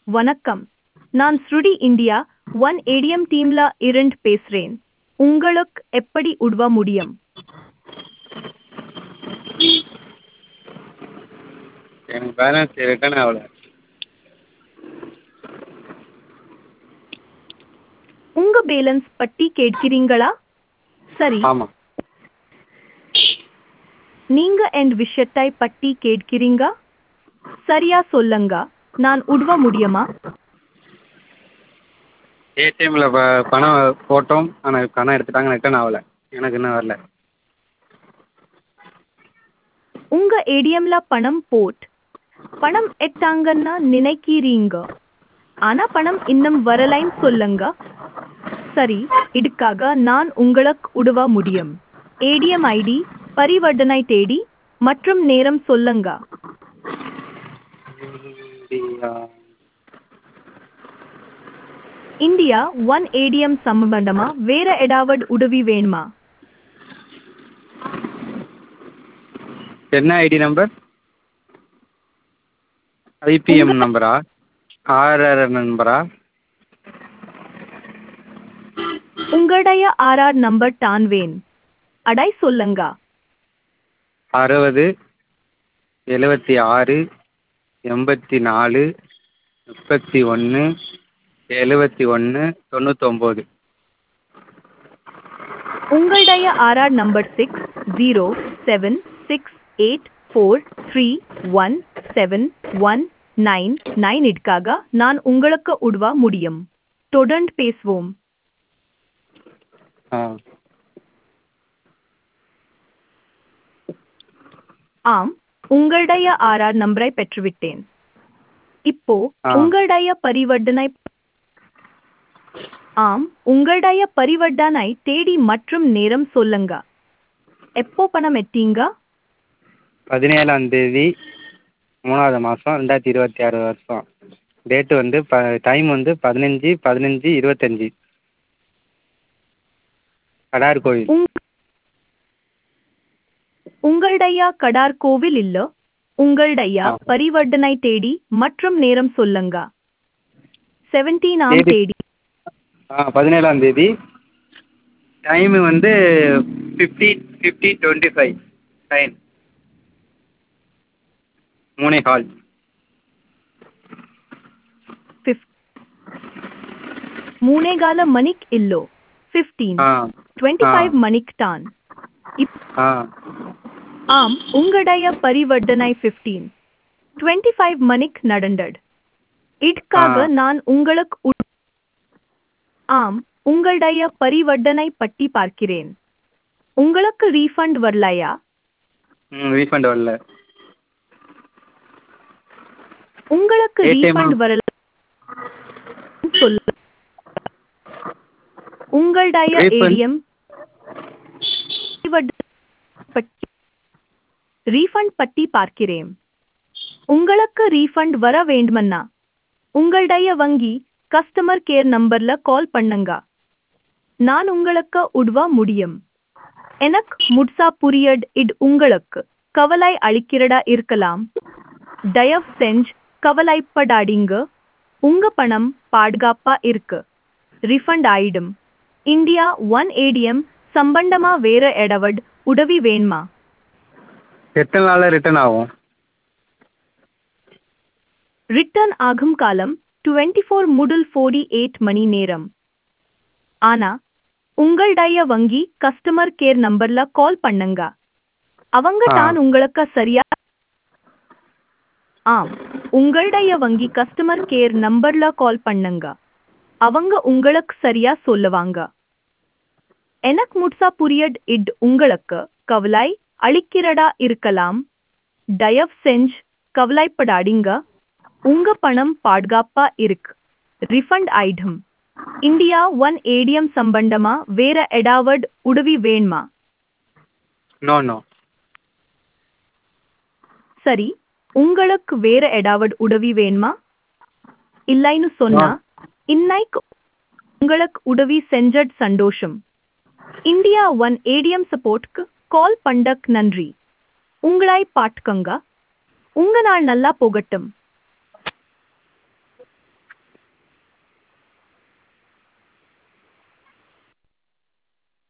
வணக்கம் நான் ஸ்ருடி இந்தியா ஒன் ஏடிஎம் டீம்ல இருந்து பேசுறேன் உங்களுக்கு எப்படி உதவ முடியும் எனக்கு பேலன்ஸ் ரிட்டர்ன் ஆகல உங்க பேலன்ஸ் பற்றி கேட்கிறீங்களா சரி ஆமாம் நீங்க என் விஷயத்தை பற்றி கேட்கிறீங்க சரியா சொல்லுங்க நான் உதவ முடியுமா ஏடிஎம்மில் ப பணம் போட்டோம் ஆனால் பணம் எடுத்துட்டாங்க ரிட்டர்ன் ஆகல எனக்கு இன்னும் வரல உங்க ஏடிஎம்ல பணம் போட் பணம் எட்டாங்கன்னா நினைக்கிறீங்க ஆனா பணம் இன்னும் வரலைன்னு சொல்லுங்க சரி இதுக்காக நான் உங்களுக்கு உதவ முடியும் ஏடிஎம் ஐடி பரிவர்த்தனை தேதி மற்றும் நேரம் சொல்லுங்க இந்தியா இந்தியா ஒன் ஏடிஎம் சம்பந்தமா வேற ஏதாவது உதவி வேணுமா என்ன ஐடி நம்பர் ஐபிஎம் நம்பரா ஆர்ஆர் நம்பரா உங்களுடைய ஆர்ஆர் நம்பர் தான் வேன் அடை சொல்லுங்க அறுபது எழுபத்தி ஆறு எண்பத்தி நாலு முப்பத்தி ஒன்று எழுபத்தி ஒன்று தொண்ணூத்தொம்பது உங்களுடைய RR number six zero seven six eight four three one seven one nine nine இதுக்காக நான் உங்களுக்கு உதவ முடியும் தொடர்ந்து பேசுவோம் ஆ ஆம் உங்களுடைய ஆர்ஆர் நம்பரை பெற்றுவிட்டேன் இப்போ ஆ. உங்களுடைய பரிவர்த்தனை ஆம் உங்களுடைய பரிவர்த்தனை தேதி மற்றும் நேரம் சொல்லுங்க எப்போ பணம் எட்டீங்க பதினேழாம் தேதி மூணாவது மாதம் ரெண்டாயிரத்தி இருபத்தி ஆறு வருஷம் டேட்டு வந்து ப டைம் வந்து பதினஞ்சு பதினஞ்சு இருபத்தஞ்சி கடார் கோவில் உங் உங்களுடைய கடார் கோவில் இல்ல உங்களுடைய ஆ. பரிவர்த்தனை தேதி மற்றும் நேரம் சொல்லுங்க செவன்டீனாம் தேதி. தேதி ஆ பதினேழாம் தேதி டைமு வந்து fifty fifty twenty five time மூணே கால் ಫಿಫ್- ಮೂನೇಗಾಲ ಮನಿಕ್ ಇಲ್ಲೋ ಫಿಫ್ಟೀನ್ ஆ ಟ್ವೆಂಟಿ ಫೈವ್ ஆ. ಮನಿಕ್ ಟಾನ್ ಇಪ್ ஆ ಆಮ್ ಉಂಗಡಯ ಪರಿವರ್ಧನೈ ಫಿಫ್ಟೀನ್ ಟ್ವೆಂಟಿ ಫೈವ್ ಮನಿಕ್ நடந்தட் இட்காக ஆ. நான் உங்களுக்கு உ- ஆம் உங்களுடைய பரிவர்த்தனை பட்டி பார்க்கிறேன் உங்களுக்கு ரீஃபண்ட் வரலையா ம் ரீஃபண்ட் வரல உங்களுக்கு ATM ரீஃபண்ட் ஆ? வரல சொல்லு உங்களுடைய Refund? ஏடிஎம் பட்டி ரீஃபண்ட் பட்டி பார்க்கிறேன் உங்களுக்கு ரீஃபண்ட் வர வேண்டுமன்னா உங்களுடைய வங்கி கஸ்டமர் கேர் நம்பர்ல கால் பண்ணுங்க நான் உங்களுக்கு உதவ முடியும் எனக்கு முட்சா புரியட் இது உங்களுக்கு கவலை அளிக்கிறதா இருக்கலாம் தயவு செஞ்சு கவலைப்படாதீங்க உங்க பணம் பாதுகாப்பா இருக்கு ரிஃபண்ட் ஆயிடும் இந்தியா ஒன் ஏடிஎம் சம்பந்தமா வேற எடவட் உதவி வேணுமா எத்தனை நாளில் ரிட்டர்ன் ஆகும் ரிட்டர்ன் ஆகும் காலம் டுவெண்ட்டி ஃபோர் முதல் ஃபோர்டி எயிட் மணி நேரம் ஆனா உங்களுடைய வங்கி கஸ்டமர் கேர் நம்பர்ல கால் பண்ணுங்க அவங்க ஆ. தான் உங்களுக்கு சரியா ஆம் உங்களுடைய வங்கி கஸ்டமர் கேர் நம்பர்ல கால் பண்ணுங்க அவங்க உங்களுக்கு சரியா சொல்லுவாங்க எனக்கு முட்சா புரியட் இட் உங்களுக்கு கவலை அளிக்கிறதா இருக்கலாம் தயவு செஞ்சு கவலைப்படாதீங்க உங்க பணம் பாதுகாப்பா இருக்கு ரிஃபண்ட் ஆயிடும் இந்தியா ஒன் ஏடிஎம் சம்பந்தமா வேற எடாவட் உதவி வேணுமா நோ நோ சரி உங்களுக்கு வேற எடாவட் உதவி வேணுமா இல்லைன்னு சொன்னா இன்னைக்கு உங்களுக்கு உதவி செஞ்சட் சந்தோஷம் இந்தியா ஒன் ஏடிஎம் சப்போர்ட்க்கு கால் பண்ணக் நன்றி உங்களாய் பாட்டுக்கங்க உங்க நாள் நல்லா போகட்டும்